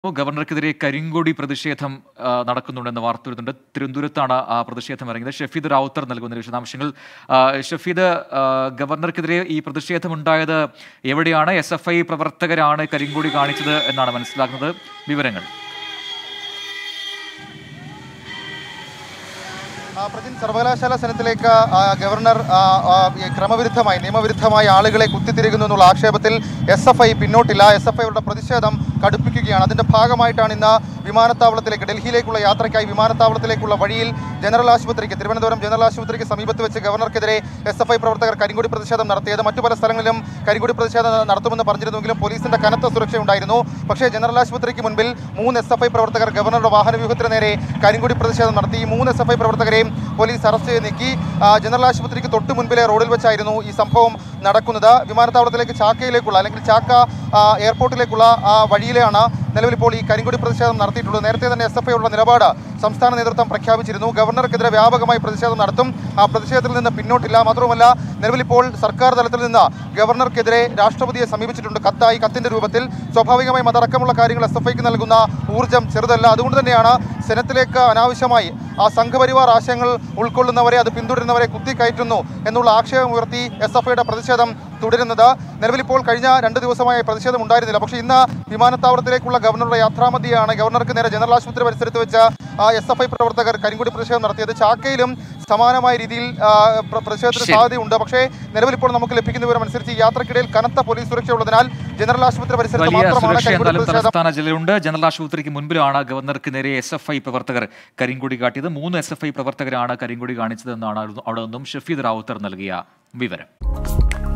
ഗവർണർക്കെതിരെ കരിങ്കൊടി പ്രതിഷേധം ആ, നടക്കുന്നുണ്ടെന്ന് വാർത്ത വരുന്നുണ്ട് തിരുവനന്തപുരത്താണ് ആ പ്രതിഷേധം ഇറങ്ങിയത് ഷഫീദ് റാവുത്തർ നൽകുന്ന വിശദാംശങ്ങൾ ആ, ഷഫീദ് ആ, ഗവർണർക്കെതിരെ ഈ പ്രതിഷേധം ഉണ്ടായത് എവിടെയാണ് എസ് എഫ് ഐ പ്രവർത്തകരാണ് കരിങ്കൊടി കാണിച്ചത് എന്നാണ് മനസ്സിലാക്കുന്നത് വിവരങ്ങൾ ആ, പ്രജിൻ സർവകലാശാല സെനറ്റിലേക്ക് ആ, ഗവർണർ ആ, ആ, ഈ ക്രമവിരുദ്ധമായി നിയമവിരുദ്ധമായി ആളുകളെ കുത്തിത്തിരിക്കുന്നു എന്നുള്ള ആക്ഷേപത്തിൽ എസ് എഫ് ഐ പിന്നോട്ടില്ല എസ് എഫ് ഐയുടെ പ്രതിഷേധം കടുപ്പിക്കുകയാണ് അതിന്റെ ഭാഗമായിട്ടാണ് ഇന്ന് വിമാനത്താവളത്തിലേക്ക് ഡൽഹിയിലേക്കുള്ള യാത്രയ്ക്കായി വിമാനത്താവളത്തിലേക്കുള്ള വഴിയിൽ ജനറൽ ആശുപത്രിക്ക് തിരുവനന്തപുരം ജനറൽ ആശുപത്രിക്ക് സമീപത്ത് വെച്ച് ഗവർണർക്കെതിരെ എസ് എഫ് ഐ പ്രവർത്തകർ കരിങ്കൊടി പ്രതിഷേധം നടത്തിയത് മറ്റു പല സ്ഥലങ്ങളിലും കരിങ്കൊടി പ്രതിഷേധം നടത്തുമെന്ന് പറഞ്ഞിരുന്നുവെങ്കിലും പോലീസിന്റെ കനത്ത സുരക്ഷയുണ്ടായിരുന്നു പക്ഷേ ജനറൽ ആശുപത്രിക്ക് മുൻപിൽ മൂന്ന് എസ് എഫ് ഐ പ്രവർത്തകർ ഗവർണറുടെ വാഹന വ്യൂഹത്തിന് നേരെ കരിങ്കൊടി പ്രതിഷേധം നടത്തി ഈ മൂന്ന് എസ് എഫ് ഐ പ്രവർത്തകരെയും പോലീസ് അറസ്റ്റ് ചെയ്ത് നീക്കി ആ, ജനറൽ ആശുപത്രിക്ക് തൊട്ട് മുൻപിലെ റോഡിൽ വെച്ചായിരുന്നു ഈ സംഭവം നടക്കുന്നത് വിമാനത്താവളത്തിലേക്ക് ചാക്കയിലേക്കുള്ള അല്ലെങ്കിൽ ചാക്ക ആ, എയർപോർട്ടിലേക്കുള്ള ആ വഴിയിലാണ് നിലവിൽ ഇപ്പോൾ ഈ കരിങ്കൊടി പ്രതിഷേധം നടത്തിയിട്ടുള്ളത് നേരത്തെ തന്നെ എസ് എഫ് ഐയുടെ നിലപാട് സംസ്ഥാന നേതൃത്വം പ്രഖ്യാപിച്ചിരുന്നു ഗവർണർക്കെതിരെ വ്യാപകമായി പ്രതിഷേധം നടത്തും ആ പ്രതിഷേധത്തിൽ നിന്ന് പിന്നോട്ടില്ല മാത്രവുമല്ല നിലവിൽ ഇപ്പോൾ സർക്കാർ തലത്തിൽ നിന്ന് ഗവർണർക്കെതിരെ രാഷ്ട്രപതിയെ സമീപിച്ചിട്ടുണ്ട് കത്തായി കത്തിന്റെ രൂപത്തിൽ സ്വാഭാവികമായും അതടക്കമുള്ള കാര്യങ്ങൾ എസ് എഫ് ഐക്ക് നൽകുന്ന ഊർജ്ജം ചെറുതല്ല അതുകൊണ്ട് തന്നെയാണ് സെനറ്റിലേക്ക് അനാവശ്യമായി ആ സംഘപരിവാർ ആശയങ്ങൾ ഉൾക്കൊള്ളുന്നവരെ അത് പിന്തുടരുന്നവരെ കുത്തിക്കയറ്റുന്നു എന്നുള്ള ആക്ഷേപം ഉയർത്തി എസ് എഫ് ഐയുടെ പ്രതിഷേധം തുടരുന്നത് നിലവിൽ ഇപ്പോൾ കഴിഞ്ഞ രണ്ട് ദിവസമായി പ്രതിഷേധം ഉണ്ടായിരുന്നില്ല പക്ഷേ ഇന്ന് വിമാനത്താവളത്തിലേക്കുള്ള ഗവർണറുടെ യാത്രാമധ്യയാണ് ഗവർണർക്ക് നേരെ ജനറൽ ആശുപത്രി പരിസരത്ത് വെച്ച് എസ് എഫ് ഐ പ്രവർത്തകർ കരിങ്കൊടി പ്രതിഷേധം നടത്തിയത് ചാക്കയിലും സമാനമായ രീതിയിൽ ആ, പ്ര- പ്രതിഷേധത്തിന് ശരി. സാധ്യതയുണ്ട് പക്ഷേ നിലവിൽ ഇപ്പോൾ നമുക്ക് ലഭിക്കുന്ന വിവരം അനുസരിച്ച് ഈ യാത്രക്കിടയിൽ കനത്ത പോലീസ് സുരക്ഷ ഉള്ളതിനാൽ ജനറൽ ആശുപത്രി പരിസരത്ത് വലിയ മാത്രമാണ് സുരക്ഷ കരിങ്കൊടി എന്തായാലും പ്രതിഷേധം തലസ്ഥാന ജില്ലയിലുണ്ട് ജനറൽ ആശുപത്രിക്ക് മുൻപിലാണ് ഗവർണർക്ക് നേരെ എസ് എഫ് ഐ പ്രവർത്തകർ കരിങ്കൊടി കാട്ടിയത് മൂന്ന് എസ് എഫ് ഐ പ്രവർത്തകരാണ് കരിങ്കൊടി കാണിച്ചതെന്നാണ് അവിടെ നിന്നും ഷഫീദ് റാവുത്തർ നൽകിയ വിവരം